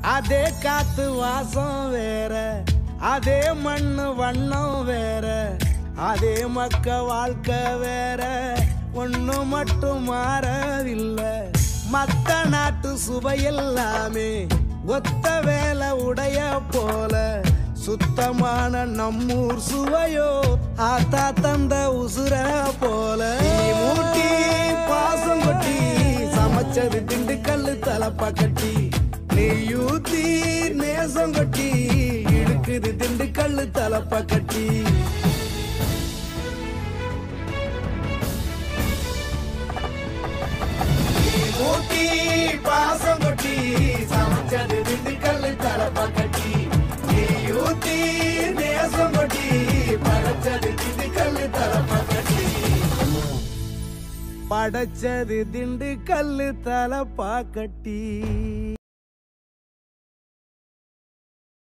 அதே காத்து வாசம் வேற அதே மண்ணு வண்ணம் வேற அதே மக்க வாழ்க்கை வேற ஒண்ணு மட்டும் மாறவில்லை மத்த நாட்டு சுவையெல்லாமே ஒத்த வேலை உடைய போல சுத்தமான நம்மூர் சுவையோ ஆத்தா தந்த உசுர போல நீ மூட்டி பாசம் கொட்டி சமைச்சது திண்டுக்கல்லு தலப்பா கட்டி நீ யூத்தி நேசம் கொட்டி இழுக்குது திண்டுக்கல்லு தலப்பா கட்டி ஊட்டி பாசம் கொட்டி சமைச்சது திண்டுக்கல்லு தலப்பா கட்டி நீ ஊத்தி நேசம் கொட்டி படைச்சது திண்டுக்கல்லு தலப்பா கட்டி படைச்சது திண்டுக்கல்லு தலப்பா கட்டி